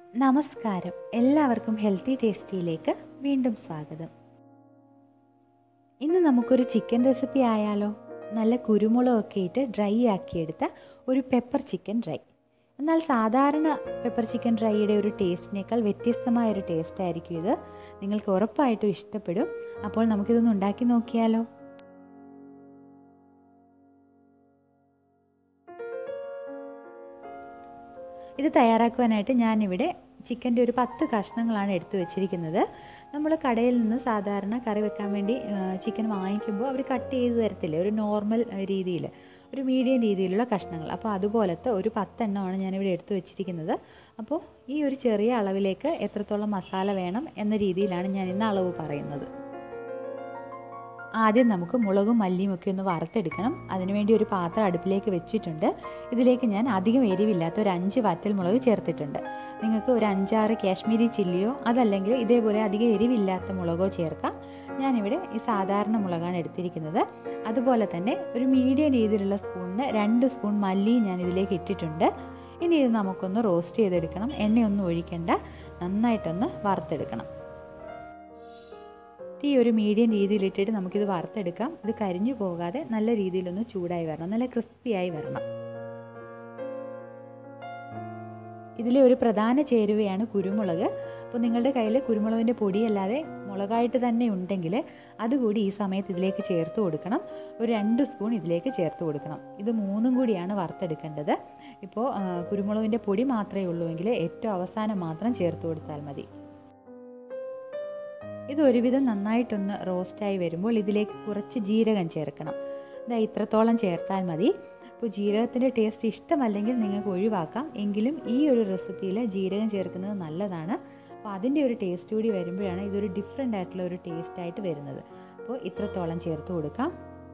നമസ്കാരം എല്ലാവർക്കും ഹെൽത്തി ടേസ്റ്റിയിലേക്ക് വീണ്ടും സ്വാഗതം ഇന്ന് നമുക്കൊരു ചിക്കൻ റെസിപ്പി ആയാലോ നല്ല കുരുമുളകൊക്കെ ഇട്ട് ഡ്രൈ ആക്കിയെടുത്ത ഒരു പെപ്പർ ചിക്കൻ ഡ്രൈ എന്നാൽ സാധാരണ പെപ്പർ ചിക്കൻ ഡ്രൈയുടെ ഒരു ടേസ്റ്റിനേക്കാൾ വ്യത്യസ്തമായ ഒരു ടേസ്റ്റ് ആയിരിക്കും ഇത് നിങ്ങൾക്ക് ഉറപ്പായിട്ടും ഇഷ്ടപ്പെടും അപ്പോൾ നമുക്കിതൊന്ന് ഉണ്ടാക്കി നോക്കിയാലോ ഇത് തയ്യാറാക്കുവാനായിട്ട് ഞാനിവിടെ ചിക്കൻ്റെ ഒരു പത്ത് കഷ്ണങ്ങളാണ് എടുത്തു വെച്ചിരിക്കുന്നത് നമ്മൾ കടയിൽ നിന്ന് സാധാരണ കറി വെക്കാൻ വേണ്ടി ചിക്കൻ വാങ്ങിക്കുമ്പോൾ അവർ കട്ട് ചെയ്ത് തരത്തില്ലേ ഒരു നോർമൽ രീതിയിൽ ഒരു മീഡിയം രീതിയിലുള്ള കഷ്ണങ്ങൾ അപ്പോൾ അതുപോലത്തെ ഒരു പത്തെണ്ണമാണ് ഞാനിവിടെ എടുത്തു വെച്ചിരിക്കുന്നത് അപ്പോൾ ഈ ഒരു ചെറിയ അളവിലേക്ക് എത്രത്തോളം മസാല വേണം എന്ന രീതിയിലാണ് ഞാൻ ഇന്ന് അളവ് പറയുന്നത് ആദ്യം നമുക്ക് മുളകും മല്ലിയും ഒക്കെ ഒന്ന് വറുത്തെടുക്കണം അതിനുവേണ്ടി ഒരു പാത്രം അടുപ്പിലേക്ക് വെച്ചിട്ടുണ്ട് ഇതിലേക്ക് ഞാൻ അധികം എരിവില്ലാത്ത ഒരു അഞ്ച് വറ്റൽ മുളക് ചേർത്തിട്ടുണ്ട് നിങ്ങൾക്ക് ഒരു അഞ്ചാറ് കാശ്മീരി ചില്ലിയോ അതല്ലെങ്കിൽ ഇതേപോലെ അധികം എരിവില്ലാത്ത മുളകോ ചേർക്കാം ഞാനിവിടെ ഈ സാധാരണ മുളകാണ് എടുത്തിരിക്കുന്നത് അതുപോലെ തന്നെ ഒരു മീഡിയം രീതിയിലുള്ള സ്പൂണിന് രണ്ട് സ്പൂൺ മല്ലിയും ഞാൻ ഇതിലേക്ക് ഇട്ടിട്ടുണ്ട് ഇനി ഇത് നമുക്കൊന്ന് റോസ്റ്റ് ചെയ്തെടുക്കണം എണ്ണയൊന്നും ഒഴിക്കേണ്ട നന്നായിട്ടൊന്ന് വറുത്തെടുക്കണം തീ ഒരു മീഡിയം രീതിയിലിട്ടിട്ട് നമുക്കിത് വറുത്തെടുക്കാം ഇത് കരിഞ്ഞു പോകാതെ നല്ല രീതിയിലൊന്ന് ചൂടായി വരണം നല്ല ക്രിസ്പിയായി വരണം ഇതിലെ ഒരു പ്രധാന ചേരുവയാണ് കുരുമുളക് അപ്പോൾ നിങ്ങളുടെ കയ്യിൽ കുരുമുളകിൻ്റെ പൊടിയല്ലാതെ മുളകായിട്ട് തന്നെ ഉണ്ടെങ്കിൽ അതുകൂടി ഈ സമയത്ത് ഇതിലേക്ക് ചേർത്ത് കൊടുക്കണം ഒരു രണ്ട് സ്പൂൺ ഇതിലേക്ക് ചേർത്ത് കൊടുക്കണം ഇത് മൂന്നും കൂടിയാണ് വറുത്തെടുക്കേണ്ടത് ഇപ്പോൾ കുരുമുളകിൻ്റെ പൊടി മാത്രമേ ഉള്ളൂ എങ്കിൽ ഏറ്റവും അവസാനം മാത്രം ചേർത്ത് കൊടുത്താൽ മതി ഇത് ഒരുവിധം നന്നായിട്ടൊന്ന് റോസ്റ്റായി വരുമ്പോൾ ഇതിലേക്ക് കുറച്ച് ജീരകം ചേർക്കണം ഇതാ ഇത്രത്തോളം ചേർത്താൽ മതി അപ്പോൾ ജീരകത്തിൻ്റെ ടേസ്റ്റ് ഇഷ്ടമല്ലെങ്കിൽ നിങ്ങൾക്ക് ഒഴിവാക്കാം എങ്കിലും ഈ ഒരു റെസിപ്പിയിൽ ജീരകം ചേർക്കുന്നത് നല്ലതാണ് അപ്പോൾ അതിൻ്റെ ഒരു ടേസ്റ്റ് കൂടി വരുമ്പോഴാണ് ഇതൊരു ഡിഫറെൻ്റ് ആയിട്ടുള്ള ഒരു ടേസ്റ്റ് ആയിട്ട് വരുന്നത് അപ്പോൾ ഇത്രത്തോളം ചേർത്ത് കൊടുക്കാം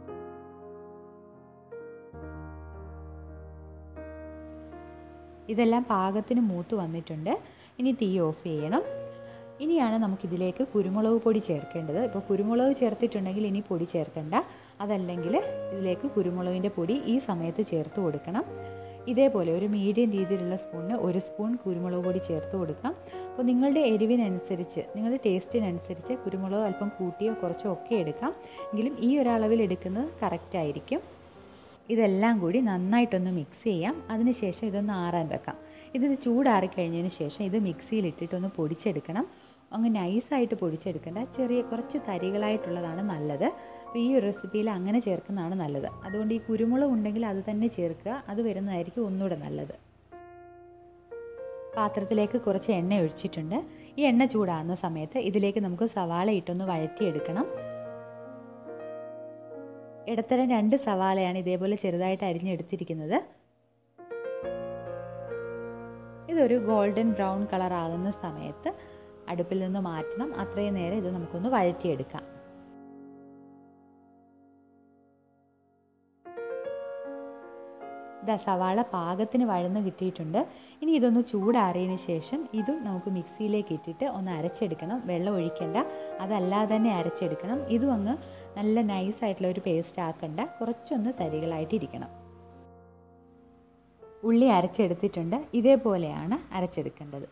ഇതെല്ലാം പാകത്തിന് മൂത്ത് വന്നിട്ടുണ്ട് ഇനി തീ ഓഫ് ചെയ്യണം ഇനിയാണ് നമുക്കിതിലേക്ക് കുരുമുളക് പൊടി ചേർക്കേണ്ടത് ഇപ്പോൾ കുരുമുളക് ചേർത്തിട്ടുണ്ടെങ്കിൽ ഇനി പൊടി ചേർക്കണ്ട അതല്ലെങ്കിൽ ഇതിലേക്ക് കുരുമുളകിൻ്റെ പൊടി ഈ സമയത്ത് ചേർത്ത് കൊടുക്കണം ഇതേപോലെ ഒരു മീഡിയം രീതിയിലുള്ള സ്പൂണിന് ഒരു സ്പൂൺ കുരുമുളക് പൊടി ചേർത്ത് കൊടുക്കാം അപ്പോൾ നിങ്ങളുടെ എരിവിനനുസരിച്ച് നിങ്ങളുടെ ടേസ്റ്റിനനുസരിച്ച് കുരുമുളക് അല്പം കൂട്ടിയോ കുറച്ചോ ഒക്കെ എടുക്കാം എങ്കിലും ഈ ഒരളവിൽ എടുക്കുന്നത് കറക്റ്റ് ആയിരിക്കും ഇതെല്ലാം കൂടി നന്നായിട്ടൊന്ന് മിക്സ് ചെയ്യാം അതിനുശേഷം ഇതൊന്ന് ആറാൻ വെക്കാം ഇതിന് ചൂടാറി കഴിഞ്ഞതിന് ശേഷം ഇത് മിക്സിയിലിട്ടിട്ടൊന്ന് പൊടിച്ചെടുക്കണം അങ്ങ് നൈസായിട്ട് പൊടിച്ചെടുക്കേണ്ട ചെറിയ കുറച്ച് തരികളായിട്ടുള്ളതാണ് നല്ലത് അപ്പോൾ ഈ ഒരു റെസിപ്പിയിൽ അങ്ങനെ ചേർക്കുന്നതാണ് നല്ലത് അതുകൊണ്ട് ഈ കുരുമുളക് ഉണ്ടെങ്കിൽ അത് തന്നെ ചേർക്കുക അത് വരുന്നതായിരിക്കും ഒന്നുകൂടെ നല്ലത് പാത്രത്തിലേക്ക് കുറച്ച് എണ്ണ ഒഴിച്ചിട്ടുണ്ട് ഈ എണ്ണ ചൂടാകുന്ന സമയത്ത് ഇതിലേക്ക് നമുക്ക് സവാള ഇട്ടൊന്ന് വഴറ്റിയെടുക്കണം ഇടത്തരം രണ്ട് സവാളയാണ് ഇതേപോലെ ചെറുതായിട്ട് അരിഞ്ഞെടുത്തിരിക്കുന്നത് ഇതൊരു ഗോൾഡൻ ബ്രൗൺ കളർ ആകുന്ന സമയത്ത് അടുപ്പിൽ നിന്ന് മാറ്റണം അത്രയും നേരം ഇത് നമുക്കൊന്ന് വഴറ്റിയെടുക്കാം ഇതാ സവാള പാകത്തിന് വഴന്ന് കിട്ടിയിട്ടുണ്ട് ഇനി ഇതൊന്ന് ചൂടാറിയതിന് ശേഷം ഇതും നമുക്ക് മിക്സിയിലേക്ക് ഇട്ടിട്ട് ഒന്ന് അരച്ചെടുക്കണം വെള്ളം ഒഴിക്കേണ്ട അതല്ലാതെ തന്നെ അരച്ചെടുക്കണം ഇതും അങ്ങ് നല്ല നൈസായിട്ടുള്ള ഒരു പേസ്റ്റ് ആക്കണ്ട കുറച്ചൊന്ന് തരികളായിട്ടിരിക്കണം ഉള്ളി അരച്ചെടുത്തിട്ടുണ്ട് ഇതേപോലെയാണ് അരച്ചെടുക്കേണ്ടത്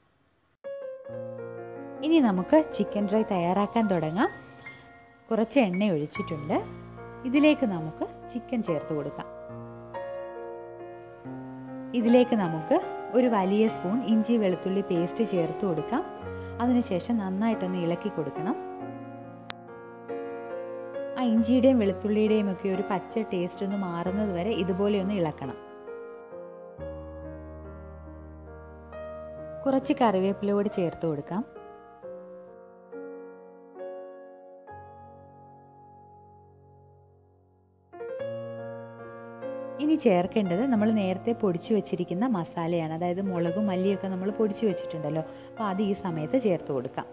ഇനി നമുക്ക് ചിക്കൻ ഡ്രൈ തയ്യാറാക്കാൻ തുടങ്ങാം കുറച്ച് എണ്ണ ഒഴിച്ചിട്ടുണ്ട് ഇതിലേക്ക് നമുക്ക് ചിക്കൻ ചേർത്ത് കൊടുക്കാം ഇതിലേക്ക് നമുക്ക് ഒരു വലിയ സ്പൂൺ ഇഞ്ചി വെളുത്തുള്ളി പേസ്റ്റ് ചേർത്ത് കൊടുക്കാം അതിനുശേഷം നന്നായിട്ടൊന്ന് ഇളക്കി കൊടുക്കണം ആ ഇഞ്ചിയുടെയും വെളുത്തുള്ളിയുടെയും ഒക്കെ ഒരു പച്ച ടേസ്റ്റ് ഒന്ന് മാറുന്നത് വരെ ഇതുപോലെ ഒന്ന് ഇളക്കണം കുറച്ച് കറിവേപ്പില കൂടി ചേർത്ത് കൊടുക്കാം ഇനി ചേർക്കേണ്ടത് നമ്മൾ നേരത്തെ പൊടിച്ചു വെച്ചിരിക്കുന്ന മസാലയാണ് അതായത് മുളകും മല്ലിയൊക്കെ നമ്മൾ പൊടിച്ചു വെച്ചിട്ടുണ്ടല്ലോ അപ്പോൾ അത് ഈ സമയത്ത് ചേർത്ത് കൊടുക്കാം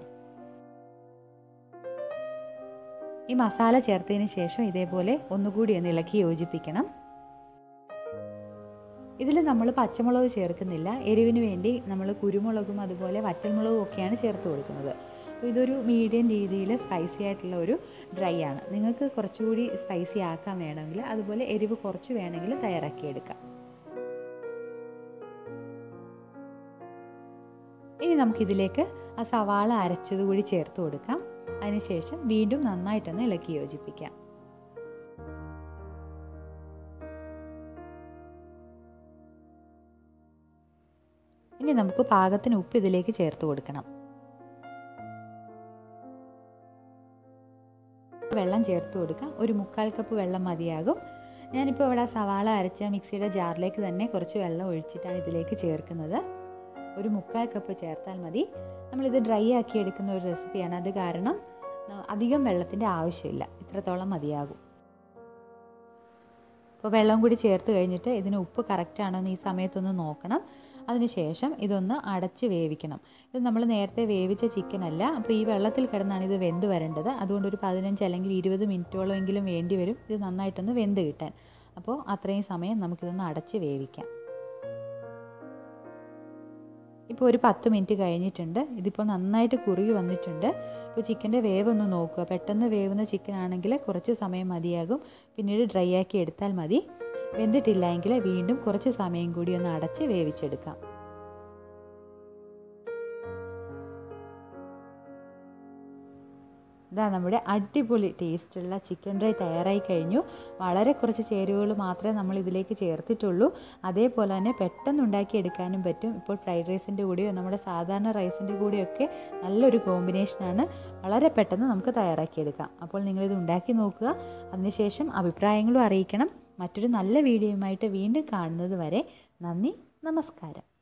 ഈ മസാല ചേർത്തതിന് ശേഷം ഇതേപോലെ ഒന്നുകൂടി ഒന്ന് ഇളക്കി യോജിപ്പിക്കണം ഇതിൽ നമ്മൾ പച്ചമുളക് ചേർക്കുന്നില്ല എരിവിന് വേണ്ടി നമ്മൾ കുരുമുളകും അതുപോലെ വറ്റൽമുളകും ഒക്കെയാണ് ചേർത്ത് കൊടുക്കുന്നത് അപ്പോൾ ഇതൊരു മീഡിയം രീതിയിൽ സ്പൈസി ആയിട്ടുള്ള ഒരു ഡ്രൈ ആണ് നിങ്ങൾക്ക് കുറച്ചുകൂടി സ്പൈസി ആക്കാൻ വേണമെങ്കിൽ അതുപോലെ എരിവ് കുറച്ച് വേണമെങ്കിൽ തയ്യാറാക്കിയെടുക്കാം ഇനി നമുക്കിതിലേക്ക് ആ സവാള അരച്ചത് കൂടി ചേർത്ത് കൊടുക്കാം അതിനുശേഷം വീണ്ടും നന്നായിട്ടൊന്ന് ഇളക്കി യോജിപ്പിക്കാം ഇനി നമുക്ക് പാകത്തിന് ഉപ്പ് ഇതിലേക്ക് ചേർത്ത് കൊടുക്കണം വെള്ളം ചേർത്ത് കൊടുക്കാം ഒരു മുക്കാൽ കപ്പ് വെള്ളം മതിയാകും ഞാനിപ്പോൾ ഇവിടെ സവാള അരച്ച മിക്സിയുടെ ജാറിലേക്ക് തന്നെ കുറച്ച് വെള്ളം ഒഴിച്ചിട്ടാണ് ഇതിലേക്ക് ചേർക്കുന്നത് ഒരു മുക്കാൽ കപ്പ് ചേർത്താൽ മതി നമ്മളിത് ഡ്രൈ ആക്കി എടുക്കുന്ന ഒരു റെസിപ്പിയാണ് അത് കാരണം അധികം വെള്ളത്തിൻ്റെ ആവശ്യമില്ല ഇത്രത്തോളം മതിയാകും അപ്പോൾ വെള്ളം കൂടി ചേർത്ത് കഴിഞ്ഞിട്ട് ഇതിന് ഉപ്പ് കറക്റ്റ് ആണോ എന്ന് ഈ സമയത്തൊന്ന് നോക്കണം അതിനുശേഷം ഇതൊന്ന് അടച്ച് വേവിക്കണം ഇത് നമ്മൾ നേരത്തെ വേവിച്ച ചിക്കൻ അല്ല അപ്പോൾ ഈ വെള്ളത്തിൽ കിടന്നാണ് ഇത് വെന്ത് വരേണ്ടത് അതുകൊണ്ട് ഒരു പതിനഞ്ച് അല്ലെങ്കിൽ ഇരുപത് മിനിറ്റോളമെങ്കിലും വേണ്ടി വരും ഇത് നന്നായിട്ടൊന്ന് വെന്ത് കിട്ടാൻ അപ്പോൾ അത്രയും സമയം നമുക്കിതൊന്ന് അടച്ച് വേവിക്കാം ഇപ്പോൾ ഒരു പത്ത് മിനിറ്റ് കഴിഞ്ഞിട്ടുണ്ട് ഇതിപ്പോൾ നന്നായിട്ട് കുറുകി വന്നിട്ടുണ്ട് ഇപ്പോൾ ചിക്കൻ്റെ വേവ് ഒന്ന് നോക്കുക പെട്ടെന്ന് വേവുന്ന ചിക്കൻ ആണെങ്കിൽ കുറച്ച് സമയം മതിയാകും പിന്നീട് ഡ്രൈ ആക്കി എടുത്താൽ മതി വെന്തിട്ടില്ല എങ്കിൽ വീണ്ടും കുറച്ച് സമയം കൂടി ഒന്ന് അടച്ച് വേവിച്ചെടുക്കാം ഇതാ നമ്മുടെ അടിപൊളി ടേസ്റ്റുള്ള ചിക്കൻ ഡ്രൈ തയ്യാറായി കഴിഞ്ഞു വളരെ കുറച്ച് ചേരുവകൾ മാത്രമേ നമ്മൾ ഇതിലേക്ക് ചേർത്തിട്ടുള്ളൂ അതേപോലെ തന്നെ പെട്ടെന്ന് ഉണ്ടാക്കിയെടുക്കാനും പറ്റും ഇപ്പോൾ ഫ്രൈഡ് റൈസിൻ്റെ കൂടെയോ നമ്മുടെ സാധാരണ റൈസിൻ്റെ കൂടെയൊക്കെ നല്ലൊരു കോമ്പിനേഷനാണ് വളരെ പെട്ടെന്ന് നമുക്ക് തയ്യാറാക്കിയെടുക്കാം അപ്പോൾ നിങ്ങളിത് ഉണ്ടാക്കി നോക്കുക അതിനുശേഷം അഭിപ്രായങ്ങളും അറിയിക്കണം മറ്റൊരു നല്ല വീഡിയോയുമായിട്ട് വീണ്ടും കാണുന്നത് വരെ നന്ദി നമസ്കാരം